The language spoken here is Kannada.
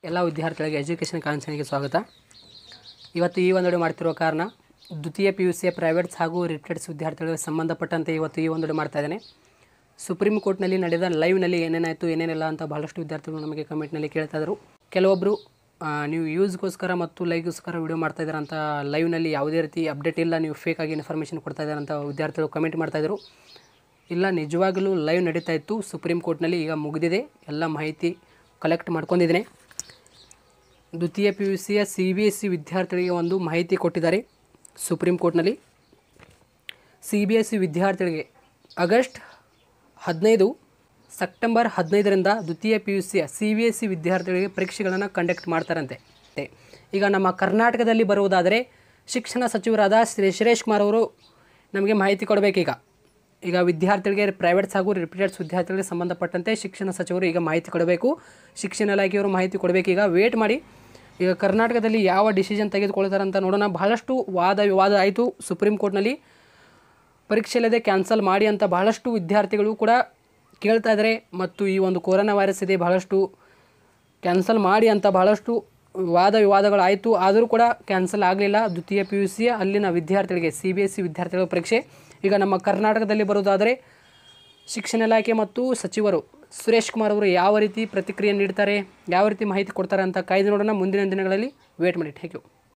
ಎಲ್ಲ ವಿದ್ಯಾರ್ಥಿಗಳಿಗೆ ಎಜುಕೇಷನ್ ಕಾನ್ಸರ್ನಿಗೆ ಸ್ವಾಗತ ಇವತ್ತು ಈ ಒಂದು ವಿಡಿಯೋ ಮಾಡ್ತಿರುವ ಕಾರಣ ದ್ವಿತೀಯ ಪಿ ಯು ಸಿಯ ಪ್ರೈವೇಟ್ಸ್ ಹಾಗೂ ರಿಟೈರ್ಡ್ಸ್ ವಿದ್ಯಾರ್ಥಿಗಳಿಗೆ ಸಂಬಂಧಪಟ್ಟಂತೆ ಇವತ್ತು ಈ ಒಂದು ವಿಡಿಯೋ ಮಾಡ್ತಾ ಇದ್ದೇನೆ ಸುಪ್ರೀಂ ಕೋರ್ಟ್ನಲ್ಲಿ ನಡೆದ ಲೈವ್ನಲ್ಲಿ ಏನೇನಾಯಿತು ಏನೇನಿಲ್ಲ ಅಂತ ಬಹಳಷ್ಟು ವಿದ್ಯಾರ್ಥಿಗಳು ನಮಗೆ ಕಮೆಂಟ್ನಲ್ಲಿ ಕೇಳ್ತಾ ಇದ್ರು ಕೆಲವೊಬ್ಬರು ಆ, ನೀವು ಯೂಸ್ಗೋಸ್ಕರ ಮತ್ತು ಲೈಕ್ಗೋಸ್ಕರ ವಿಡಿಯೋ ಮಾಡ್ತಾ ಇದ್ದೀರಾ ಅಂತ ಲೈವ್ನಲ್ಲಿ ಯಾವುದೇ ರೀತಿ ಅಪ್ಡೇಟ್ ಇಲ್ಲ ನೀವು ಫೇಕ್ ಆಗಿ ಇನ್ಫಾರ್ಮೇಷನ್ ಕೊಡ್ತಾ ಇದ್ದಾರೆ ಅಂತ ವಿದ್ಯಾರ್ಥಿಗಳು ಕಮೆಂಟ್ ಮಾಡ್ತಾ ಇದ್ರು ಇಲ್ಲ ನಿಜವಾಗಲೂ ಲೈವ್ ನಡೀತಾ ಇತ್ತು ಸುಪ್ರೀಂ ಕೋರ್ಟ್ನಲ್ಲಿ ಈಗ ಮುಗಿದಿದೆ ಎಲ್ಲ ಮಾಹಿತಿ ಕಲೆಕ್ಟ್ ಮಾಡ್ಕೊಂಡಿದ್ದೀನಿ ದ್ವಿತೀಯ ಪಿ ಯು ಸಿಯ ಸಿ ಬಿ ಎಸ್ ಸಿ ವಿದ್ಯಾರ್ಥಿಗಳಿಗೆ ಒಂದು ಮಾಹಿತಿ ಕೊಟ್ಟಿದ್ದಾರೆ ಸುಪ್ರೀಂ ಕೋರ್ಟ್ನಲ್ಲಿ ಸಿ ಬಿ ಎಸ್ ಸಿ ವಿದ್ಯಾರ್ಥಿಗಳಿಗೆ ಆಗಸ್ಟ್ ಹದಿನೈದು ಸೆಪ್ಟೆಂಬರ್ ಹದಿನೈದರಿಂದ ದ್ವಿತೀಯ ಪಿ ಯು ಸಿಯ ಸಿ ಬಿ ಎಸ್ ಸಿ ವಿದ್ಯಾರ್ಥಿಗಳಿಗೆ ಪರೀಕ್ಷೆಗಳನ್ನು ಕಂಡಕ್ಟ್ ಮಾಡ್ತಾರಂತೆ ತೆ. ಈಗ ನಮ್ಮ ಕರ್ನಾಟಕದಲ್ಲಿ ಬರುವುದಾದರೆ ಶಿಕ್ಷಣ ಸಚಿವರಾದ ಶ್ರೀ ಸುರೇಶ್ ಕುಮಾರ್ ಅವರು ನಮಗೆ ಮಾಹಿತಿ ಕೊಡಬೇಕೀಗ ಈಗ ವಿದ್ಯಾರ್ಥಿಗಳಿಗೆ ಪ್ರೈವೇಟ್ಸ್ ಹಾಗೂ ರಿಪೀಟರ್ಸ್ ವಿದ್ಯಾರ್ಥಿಗಳಿಗೆ ಸಂಬಂಧಪಟ್ಟಂತೆ ಶಿಕ್ಷಣ ಸಚಿವರು ಈಗ ಮಾಹಿತಿ ಕೊಡಬೇಕು ಶಿಕ್ಷಣ ಇಲಾಖೆಯವರು ಮಾಹಿತಿ ಕೊಡಬೇಕೀಗ ವೇಟ್ ಮಾಡಿ ಈಗ ಕರ್ನಾಟಕದಲ್ಲಿ ಯಾವ ಡಿಸಿಷನ್ ತೆಗೆದುಕೊಳ್ತಾರೆ ಅಂತ ನೋಡೋಣ ಬಹಳಷ್ಟು ವಾದ ವಿವಾದ ಆಯಿತು ಸುಪ್ರೀಂ ಕೋರ್ಟ್ನಲ್ಲಿ ಪರೀಕ್ಷೆ ಇಲ್ಲದೆ ಕ್ಯಾನ್ಸಲ್ ಮಾಡಿ ಅಂತ ಬಹಳಷ್ಟು ವಿದ್ಯಾರ್ಥಿಗಳು ಕೂಡ ಕೇಳ್ತಾ ಇದ್ದಾರೆ ಮತ್ತು ಈ ಒಂದು ಕೊರೋನಾ ವೈರಸ್ ಇದೆ ಬಹಳಷ್ಟು ಕ್ಯಾನ್ಸಲ್ ಮಾಡಿ ಅಂತ ಬಹಳಷ್ಟು ವಾದ ವಿವಾದಗಳಾಯಿತು ಆದರೂ ಕೂಡ ಕ್ಯಾನ್ಸಲ್ ಆಗಲಿಲ್ಲ ದ್ವಿತೀಯ ಪಿ ಯು ಸಿಯ ಅಲ್ಲಿನ ವಿದ್ಯಾರ್ಥಿಗಳಿಗೆ ಸಿ ಬಿ ಎಸ್ ಸಿ ವಿದ್ಯಾರ್ಥಿಗಳ ಪರೀಕ್ಷೆ ಈಗ ನಮ್ಮ ಕರ್ನಾಟಕದಲ್ಲಿ ಬರುವುದಾದರೆ ಶಿಕ್ಷಣ ಇಲಾಖೆ ಮತ್ತು ಸಚಿವರು ಸುರೇಶ್ ಕುಮಾರ್ ಅವರು ಯಾವ ರೀತಿ ಪ್ರತಿಕ್ರಿಯೆ ನೀಡ್ತಾರೆ ಯಾವ ರೀತಿ ಮಾಹಿತಿ ಕೊಡ್ತಾರೆ ಅಂತ ಕಾಯ್ದು ನೋಡೋಣ ಮುಂದಿನ ದಿನಗಳಲ್ಲಿ ವೇಟ್ ಮಾಡಿ ಥ್ಯಾಂಕ್ ಯು